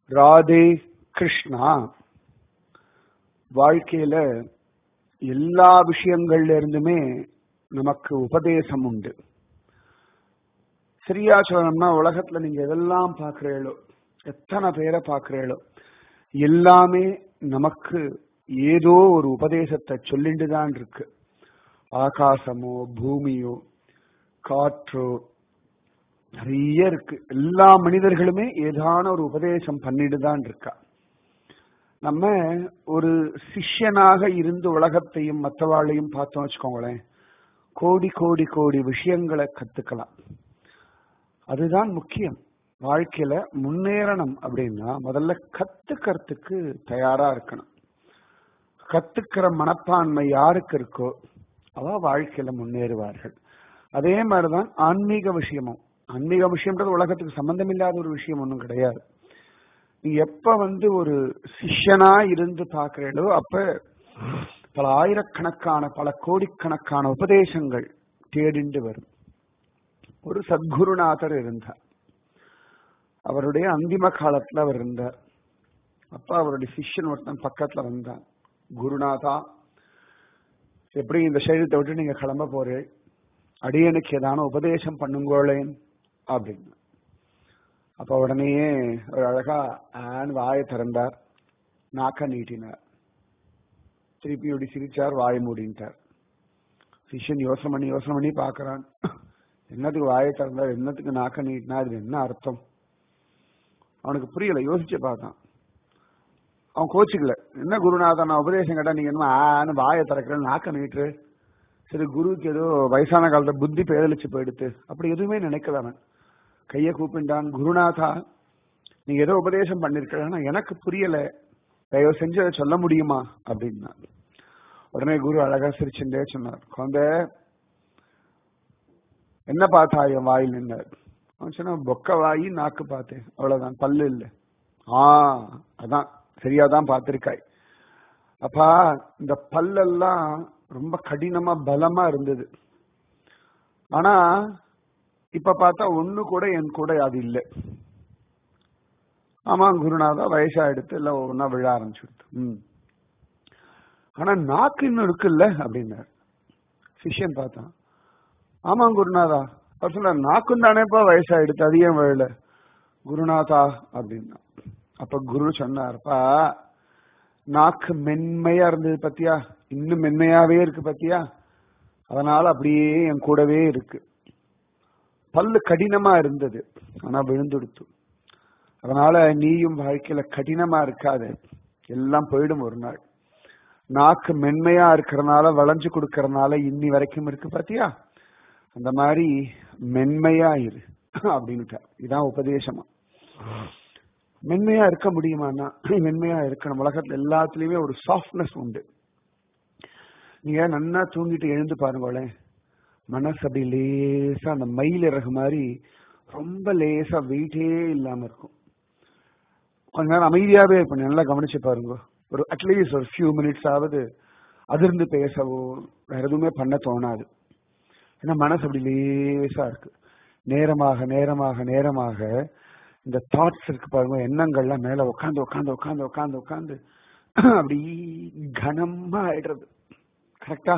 ராதே கிருஷ்ணா வாழ்க்கையில எல்லா விஷயங்கள்ல இருந்துமே நமக்கு உபதேசம் உண்டு சரியா சொல்லணும்னா உலகத்துல நீங்க எதெல்லாம் பாக்குறீங்களோ எத்தனை பேரை பாக்குறீங்களோ எல்லாமே நமக்கு ஏதோ ஒரு உபதேசத்தை சொல்லிட்டு தான் இருக்கு ஆகாசமோ பூமியோ காற்றோ நிறைய இருக்கு எல்லா மனிதர்களுமே ஏதான ஒரு உபதேசம் பண்ணிட்டு தான் இருக்கா நம்ம ஒரு சிஷ்யனாக இருந்து உலகத்தையும் மற்றவாளையும் பார்த்தோம் வச்சுக்கோங்களேன் கோடி கோடி கோடி விஷயங்களை கத்துக்கலாம் அதுதான் முக்கியம் வாழ்க்கையில முன்னேறணும் அப்படின்னா முதல்ல கத்துக்கிறதுக்கு தயாரா இருக்கணும் கத்துக்கிற மனப்பான்மை யாருக்கு இருக்கோ அவ வாழ்க்கையில முன்னேறுவார்கள் அதே மாதிரிதான் ஆன்மீக விஷயமும் ஆன்மீக விஷயம்ன்றது உலகத்துக்கு சம்பந்தம் இல்லாத ஒரு விஷயம் ஒன்றும் கிடையாது நீ எப்ப வந்து ஒரு சிஷ்யனா இருந்து பாக்குறீங்களோ அப்ப பல ஆயிரக்கணக்கான பல கோடிக்கணக்கான உபதேசங்கள் தேடிண்டு வரும் ஒரு சத்குருநாதர் இருந்தார் அவருடைய அந்திம காலத்துல அவர் இருந்தார் அப்ப அவருடைய சிஷ்யன் ஒருத்தன் பக்கத்துல வந்தான் குருநாதா எப்படி இந்த சரீரத்தை விட்டு நீங்க கிளம்ப போறேன் அடியனுக்கு ஏதான உபதேசம் பண்ணுங்கோளேன் அப்படின்னு அப்ப உடனேயே ஒரு அழகா ஆன் வாயை திறந்தார் நாக்க நீட்டினார் திருப்பி இப்படி சிரிச்சார் வாயை மூடின்ட்டார் சிஷ்யன் யோசனை பண்ணி யோசனை பண்ணி பாக்குறான் என்னத்துக்கு வாயை திறந்தார் என்னத்துக்கு நாக்க நீட்டினா அது என்ன அர்த்தம் அவனுக்கு புரியல யோசிச்சு பார்த்தான் அவன் கோச்சுக்கல என்ன குருநாதன் நான் உபதேசம் கேட்டா நீங்க என்ன ஆன்னு வாயை திறக்கிறேன் நாக்க நீட்டுரு சரி குருவுக்கு ஏதோ வயசான காலத்துல புத்தி பேதலிச்சு போயிடுத்து அப்படி எதுவுமே நினைக்கல அவன் கைய கூப்பிட்டான் குருநாதா நீங்க ஏதோ உபதேசம் பண்ணிருக்கா எனக்கு புரியல தயவு செஞ்சு அதை சொல்ல முடியுமா அப்படின்னா உடனே குரு அழகா சிரிச்சுட்டே சொன்னார் குழந்தை என்ன பார்த்தா என் வாயில் நின்றார் அவன் சொன்ன பொக்க வாயி நாக்கு பார்த்தேன் அவ்வளவுதான் பல்லு இல்லை ஆ அதான் சரியாதான் பார்த்திருக்காய் அப்பா இந்த பல்லெல்லாம் ரொம்ப கடினமா பலமா இருந்தது ஆனா இப்ப பார்த்தா ஒண்ணு கூட என் கூட அது இல்லை ஆமா குருநாதா வயசா எடுத்து எல்லாம் ஒவ்வொன்னா விழ ஆரம்பிச்சுடுது ம் ஆனா நாக்கு இன்னும் இருக்குல்ல அப்படின்னாரு சிஷ்யன் பார்த்தான் ஆமா குருநாதா அவர் சொன்னார் நாக்கும் தானேப்பா வயசாயிடுத்து அது ஏன் விழல குருநாதா அப்படின்னா அப்ப குரு சொன்னார்ப்பா நாக்கு மென்மையா இருந்தது பத்தியா இன்னும் மென்மையாவே இருக்கு பத்தியா அதனால அப்படியே என் கூடவே இருக்கு பல்லு கடினமா இருந்தது ஆனா விழுந்துடுத்து அதனால நீயும் வாழ்க்கையில கடினமா இருக்காது எல்லாம் போயிடும் ஒரு நாள் நாக்கு மென்மையா இருக்கிறனால வளைஞ்சு கொடுக்கறதுனால இன்னி வரைக்கும் இருக்கு பாத்தியா அந்த மாதிரி மென்மையா இரு அப்படின்னுட்ட இதான் உபதேசமா மென்மையா இருக்க முடியுமான்னா மென்மையா இருக்கணும் உலகத்துல எல்லாத்துலயுமே ஒரு சாஃப்ட்னஸ் உண்டு நீங்க நன்னா தூங்கிட்டு எழுந்து பாருங்களேன் மனசு அப்படி லேசா அந்த மயில் இறகு மாதிரி ரொம்ப லேசா வெயிட்டே இல்லாம இருக்கும் கொஞ்ச நேரம் அமைதியாவே இருக்கும் நல்லா கவனிச்சு பாருங்க ஒரு அட்லீஸ்ட் ஒரு ஃபியூ மினிட்ஸ் ஆவது அதிர்ந்து பேசவோ வேற எதுவுமே பண்ண தோணாது ஏன்னா மனசு அப்படி லேசா இருக்கு நேரமாக நேரமாக நேரமாக இந்த தாட்ஸ் இருக்கு பாருங்க எண்ணங்கள்லாம் மேல உட்காந்து உட்காந்து உட்காந்து உட்காந்து உட்காந்து அப்படி கனமா ஆயிடுறது கரெக்டா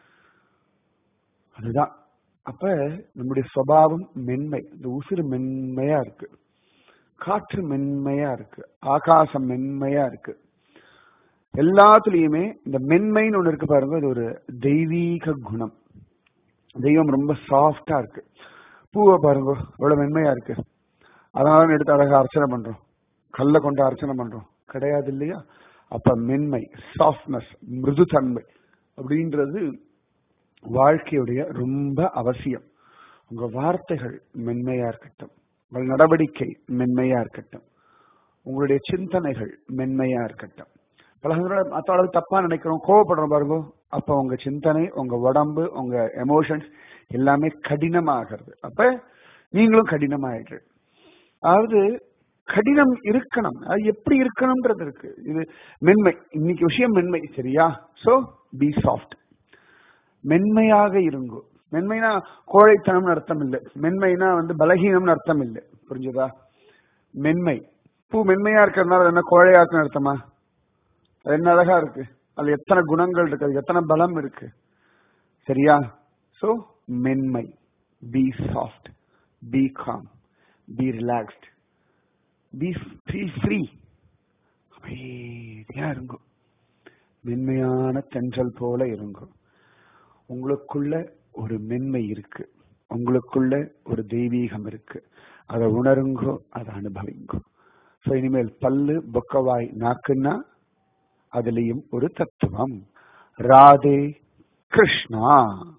அதுதான் அப்ப நம்முடைய சுவாவம் மென்மை இந்த உசுறு மென்மையா இருக்கு காற்று மென்மையா இருக்கு ஆகாசம் மென்மையா இருக்கு எல்லாத்துலயுமே இந்த மென்மைன்னு ஒண்ணு இருக்கு பாருங்க இது ஒரு தெய்வீக குணம் தெய்வம் ரொம்ப சாஃப்டா இருக்கு பூவை பாருங்க எவ்வளவு மென்மையா இருக்கு அதனால எடுத்து அழகா அர்ச்சனை பண்றோம் கல்ல கொண்டு அர்ச்சனை பண்றோம் கிடையாது இல்லையா அப்ப மென்மை சாஃப்ட்னஸ் மிருதுத்தன்மை அப்படின்றது வாழ்க்கையுடைய ரொம்ப அவசியம் உங்க வார்த்தைகள் மென்மையா இருக்கட்டும் உங்கள் நடவடிக்கை மென்மையா இருக்கட்டும் உங்களுடைய சிந்தனைகள் மென்மையா இருக்கட்டும் பல மற்றவர்கள் தப்பா நினைக்கிறோம் கோவப்படுறோம் பாருங்க அப்ப உங்க சிந்தனை உங்க உடம்பு உங்க எமோஷன்ஸ் எல்லாமே கடினமாகிறது அப்ப நீங்களும் கடினமாயிடுறது அதாவது கடினம் இருக்கணும் அது எப்படி இருக்கணும்ன்றது இருக்கு இது மென்மை இன்னைக்கு விஷயம் மென்மை சரியா சோ பி சாஃப்ட் மென்மையாக இருங்கோ மென்மைனா கோழைத்தனம்னு அர்த்தம் இல்லை மென்மைனா வந்து பலகீனம்னு அர்த்தம் இல்லை புரிஞ்சுதா மென்மை பூ மென்மையா இருக்கிறதுனால அது என்ன கோழையா இருக்குன்னு அர்த்தமா அது என்ன அழகா இருக்கு அதுல எத்தனை குணங்கள் இருக்கு அது எத்தனை பலம் இருக்கு சரியா சோ மென்மை be soft be calm be relaxed be free free அமைதியா இருங்கும் மென்மையான தென்றல் போல இருங்கும் உங்களுக்குள்ள ஒரு மென்மை இருக்கு உங்களுக்குள்ள ஒரு தெய்வீகம் இருக்கு அதை உணருங்கோ அதை அனுபவிங்கோ ஸோ இனிமேல் பல்லு பொக்கவாய் நாக்குன்னா அதுலயும் ஒரு தத்துவம் ராதே கிருஷ்ணா